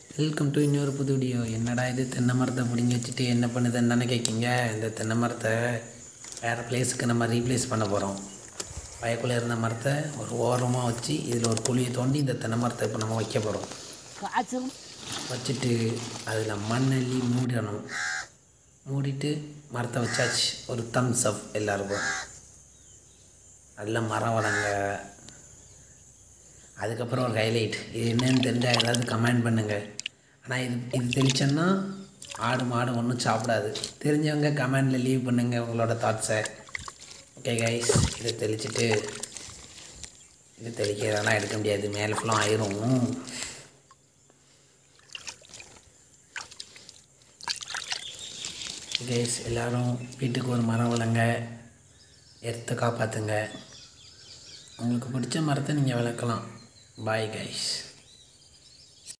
welcome to இன்னொரு புது video என்னடா இது தென்னை மரத்தை பிடிங்கி வச்சுட்டு என்ன பண்ணுதுன்னு தானே கேட்கீங்க இந்த தென்னை மரத்தை வேறு பிளேஸுக்கு நம்ம ரீப்ளேஸ் பண்ண போகிறோம் வயக்குள்ளே இருந்த மரத்தை ஒரு ஓரமாக வச்சு இதில் ஒரு குழியை தோண்டி இந்த தென்னை மரத்தை இப்போ நம்ம வைக்க போகிறோம் காய்ச்சல் வச்சுட்டு அதில் மண்ணள்ளி மூடணும் மூடிட்டு மரத்தை வச்சாச்சு ஒரு தம்ஸ் அப் எல்லாருக்கும் நல்ல மரம் வளங்க அதுக்கப்புறம் ஒரு ஹைலைட் இது என்னன்னு தெரிஞ்சால் ஏதாவது கமெண்ட் பண்ணுங்கள் ஆனால் இது இது தெளிச்சோன்னா ஆடு மாடு ஒன்றும் சாப்பிடாது தெரிஞ்சவங்க கமெண்டில் லீவ் பண்ணுங்கள் உங்களோட தாட்ஸை ஓகே கைஸ் இதை தெளிச்சிட்டு இது தெளிக்கிறதெல்லாம் எடுக்க முடியாது மேலே ஃபுல்லாக ஆயிரும் கைஸ் எல்லோரும் வீட்டுக்கு ஒரு மரம் வளங்க எர்த்தை காப்பாற்றுங்க உங்களுக்கு பிடிச்ச மரத்தை நீங்கள் வளர்க்கலாம் பாய் கைஸ்